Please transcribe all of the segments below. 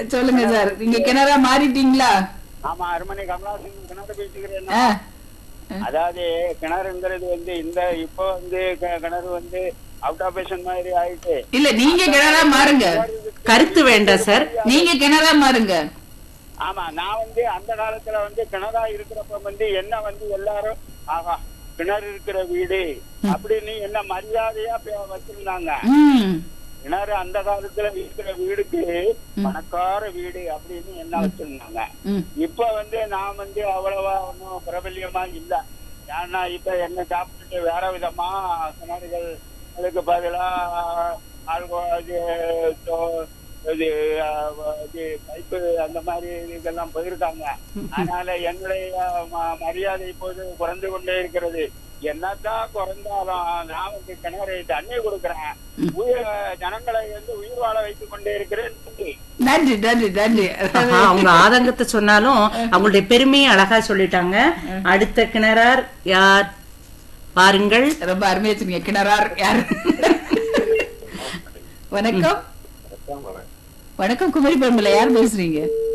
சொல்லுங்க சார் நீங்க கிணறா மாறிட்டீங்களா ஆமா அருமனை கமலாசன் கிணறு பேசுகிறேன் ஆ. அதாவது கிணறுங்கிறது வந்து இந்த இப்போ வந்து கி- கிணறு வந்து அவுட் ஆஃப் பேஷன் மாதிரி ஆயிட்டு இல்ல நீங்க கிணறா மாறுங்க கருத்து வேண்டாம் சார் நீங்க கிணறா மாறுங்க ஆமா நான் வந்து அந்த காலத்துல வந்து கிணறா இருக்கிறப்ப வந்து என்ன வந்து எல்லாரும் ஆஹா கிணறு இருக்கிற வீடு அப்படின்னு என்ன மரியாதையா பே- வச்சிருந்தாங்க ம் கிணறு அந்த காலத்துல இருக்கிற வீடுக்கு பணக்கார வீடு அப்படின்னு என்ன வச்சிருந்தாங்க ம் இப்ப வந்து நான் வந்து அவ்வளவா ஒன்றும் பிரபல்யமா இல்ல ஏன்னா இப்ப என்ன சாப்பிட்டுட்டு வேற விதமா கிணறுகள் அதுக்கு பதிலா ஆல்கோ இது தோ- இது அஹ், இது பைப்பு அந்த மாதிரி இதெல்லாம் போயிருக்காங்க அதனால என்னுடைய ம- மரியாதை இப்போது குறைந்து கொண்டே இருக்கிறது என்னதான் குறைந்தாலும் நான் வந்து கிணறு தண்ணி கொடுக்கிறேன் உயிர் ஜனங்களை வந்து உயிர் வாழ வைத்துக் கொண்டே இருக்கிறேன் நன்றி நன்றி நன்றி ஆஹா, அவங்க ஆதங்கத்தை சொன்னாலும் அவங்களுடைய பெருமையை அழகா சொல்லிட்டாங்க அடுத்த கிணறார் யார் பாருங்கள் ரொம்ப அருமையா சொன்னீங்க கிணறார் யார் வணக்கம் வணக்கம் குமரி பெருமலை யார் பேசுறீங்க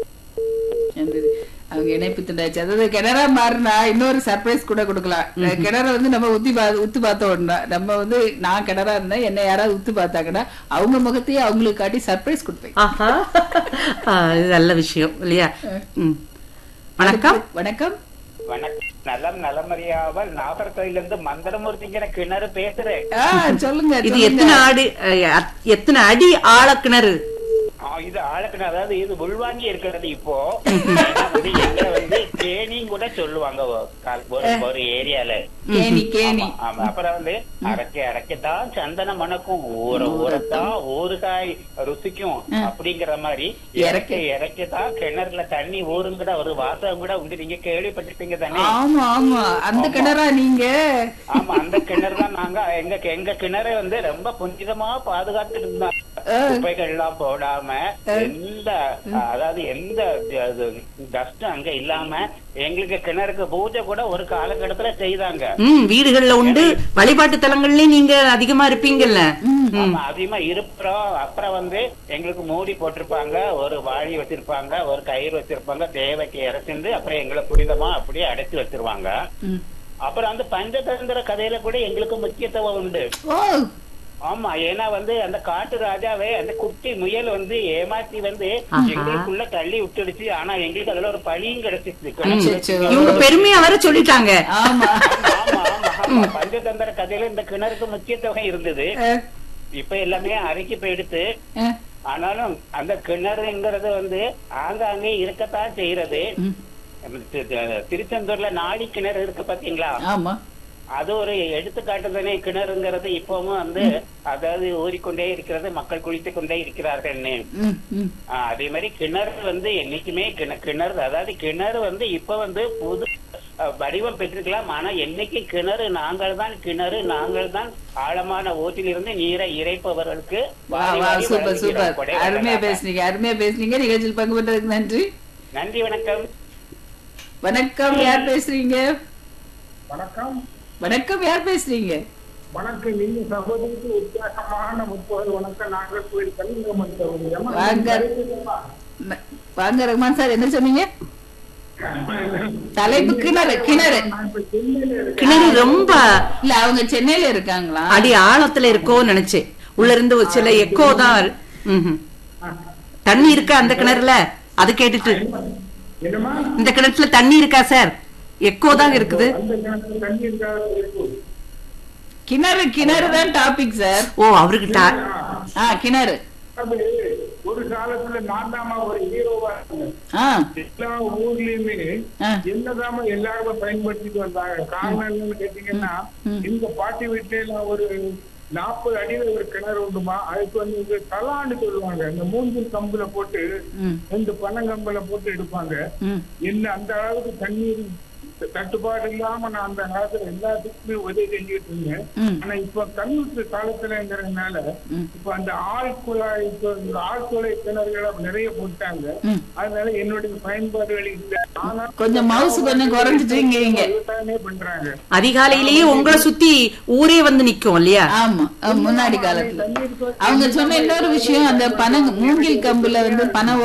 நன்றி. அவங்க இணைப்பு திண்டாச்சு அதாவது கிணறா மாறினா இன்னொரு சர்ப்ரைஸ் கூட கொடுக்கலாம் கிணற வந்து நம்ம உத்தி பா உத்து பார்த்த உடனே நம்ம வந்து நான் கிணறா இருந்தேன் என்ன யாராவது உத்து பார்த்தாங்கன்னா அவங்க முகத்தையே அவங்களுக்கு காட்டி சர்ப்ரைஸ் கொடுப்பேன் ஆஹா ஆ, இது நல்ல விஷயம் இல்லையா ம். வணக்கம் வணக்கம் வணக்கம் நலம் நலமறியாமல் நாகர்கோயில இருந்து மந்திரமூர்த்திங்கிற கிணறு பேசுறேன் ஆ, சொல்லுங்க இது சொல்லுங்க. எத்தனை ஆடி அஹ், எத்தனை அடி ஆழ கிணறு ஆ, இது ஆழக்கிணறு அதாவது இது உள்வாங்கி இருக்கிறது இப்போ ஏன்னா வந்து எங்க வந்து கேணின்னு கூட சொல்லுவாங்க ஒ- கால்- ஒரு ஒரு ஏரியால கேணி கேணி ஆமா, ஆமா. அப்புறம் வந்து அரைக்க அரைக்கத்தான் சந்தன மணக்கும் ஊற ஊறத்தான் ஊறுகாய் ருசிக்கும் அப்படிங்கிற மாதிரி இறக்க இறக்கத்தான் கிணறுல தண்ணி ஊறுங்கிற ஒரு வாசகம் கூட உண்டு நீங்க கேள்விப்பட்டிருப்பீங்க தானே ஆமா ஆமா அந்த கிணறா நீங்க ஆமா அந்த கிணறு தான் நாங்க எங்க எங்க கிணறை வந்து ரொம்ப புனிதமா பாதுகாத்து இருந்தாங்க குப்பைகள் எல்லாம் போடாம எந்த அதாவது எந்த டஸ்டும் அங்க இல்லாம எங்களுக்கு கிணறுக்கு பூஜை கூட ஒரு காலகட்டத்துல செய்தாங்க ம் வீடுகள்ல உண்டு வழிபாட்டு தலங்கள்லயும் நீங்க அதிகமா இருப்பீங்கல்ல ஆமா அதிகமா இருப்புறோம் அப்புறம் வந்து எங்களுக்கு மூடி போட்டிருப்பாங்க ஒரு வாழி வச்சிருப்பாங்க ஒரு கயிறு வச்சிருப்பாங்க தேவைக்கு இறச்சிருந்து அப்புறம் எங்களை புனிதமா அப்படியே அடைச்சு வச்சிருவாங்க ம். அப்புறம் அந்த பஞ்சதந்திர கதையில கூட எங்களுக்கு முக்கியத்துவம் உண்டு ஓ ஆமா ஏன்னா வந்து அந்த காட்டு ராஜாவே அந்த குட்டி முயல் வந்து ஏமாத்தி வந்து எங்களுக்குள்ள தள்ளி விட்டுடுச்சு ஆனா எங்களுக்கு அதுல ஒரு பழியும் கிடைச்சிச்சு அச்சச்சோ. இவங்க பெருமையா வர சொல்லிட்டாங்க ஆமா ஆமா ஆமா ஆமா பஞ்சதந்திர கதையில இந்த கிணறுக்கு முக்கியத்துவம் இருந்தது அஹ், இப்ப எல்லாமே அரைக்கி போயிடுத்து அஹ், ஆனாலும் அந்த கிணறுங்கிறது வந்து ஆங்காங்கே இருக்கத்தான் செய்யறது தி- தி- திருச்செந்தூர்ல நாடி கிணறு இருக்கு பாத்தீங்களா ஆமா அது ஒரு எடுத்துக்காட்டு தானே கிணறுங்கிறது இப்பவும் வந்து அதாவது ஊறிக்கொண்டே இருக்கிறது மக்கள் குளித்துக் கொண்டே இருக்கிறார்கள்னு ம், ம். ஆஹ் அதே மாதிரி கிணறு வந்து என்னைக்குமே கிண- கிணறு அதாவது கிணறு வந்து இப்ப வந்து புது அஹ், வடிவம் பெற்றிருக்கலாம் ஆனா என்னைக்கு கிணறு நாங்கள் தான் கிணறு நாங்கள் தான் ஆழமான ஓட்டிலிருந்து நீரை இறைப்பவர்களுக்கு வா வாரி வா வாரி சூப்பர் வழங்குகிறோம் சூப்பர் கொடை அருமையா வள்ளலாக. பேசுனீங்க அருமையா பேசுனீங்க நிகழ்ச்சியில் பங்கு பெற்றதுக்கு நன்றி நன்றி வணக்கம் வணக்கம் யார் பேசுறீங்க வணக்கம் வணக்கம் யார் பேசுறீங்க வணக்கம் நீங்க சகோதரிக்கு வித்தியாசமான முப்பது வணக்கம் நாங்கள் கோயில் கலிங்கம்மன் சகோதரி அம்மா, வாங்க. தெரியுதுங்களா? ந- வாங்க ரகுமான் சார் என்ன சொன்னீங்க தலைப்பு கிணறு கிணறு நான் இப்ப சென்னையில இருக்கேன் கிணறு ரொம்ப இல்ல அவங்க சென்னையில இருக்காங்களா அடி ஆழத்துல இருக்கோன்னு நினைச்சேன் உள்ள இருந்து ஒரு சில எக்கோ தான் வரு- ம்ஹும். தண்ணி இருக்கா அந்த கிணறுல அது கேட்டுட்டு என்னமா இந்த கிணத்துல தண்ணி இருக்கா சார் எக்கோ தான் இருக்குது அந்த கிணத்துல தண்ணி இருக்காத இருக்கு கிணறு கிணறு தான் டாபிக் சார் ஓ அவருக்கு டா- ஆ கிணறு அது ஒரு காலத்துல நான் தாமா ஒரு ஹீரோவா இருந்தேன் ஆ எல்லா ஊர்லயுமே ஆ. என்னதாம எல்லாருமே பயன்படுத்திட்டு வந்தாங்க காரணம் என்னன்னு கேட்டீங்கன்னா இந்த பாட்டி வீட்டுல எல்லாம் ஒரு நாற்பது அடியில ஒரு கிணறு உண்டுமா அதுக்கு வந்து இது தலான்னு சொல்லுவாங்க இந்த மூங்கில் கம்புல போட்டு ம் ரெண்டு பனங்கம்புல போட்டு எடுப்பாங்க ம் என்ன அந்த அளவுக்கு தண்ணீர் தட்டுப்பாடு இல்லாம நான் அந்த காலத்துல எல்லாத்துக்குமே உதவி செஞ்சுட்டு இருந்தேன் ம். ஆனா இப்ப கம்யூனிஸ்ட் காலத்துலங்கிறதுனால ம். இப்ப அந்த ஆழ்குழாய் இப்ப இந்த ஆழ்குழாய் கிணறுகளை நிறைய போட்டாங்க ம். அதனால என்னுடைய பயன்பாடுகள் இல்லை ஆனா கொஞ்சம் மவுசு கொஞ்சம் குறைஞ்சிட்டுங்கிறீங்க விவசாயமே பண்றாங்க அதிகாலையிலேயே உங்களை சுத்தி ஊரே வந்து நிக்கும் இல்லையா ஆமா அஹ் முன்னாடி காலத்துல அவங்க சொன்ன இன்னொரு விஷயம் அந்த பனை மூங்கில் கம்புல வந்து பனை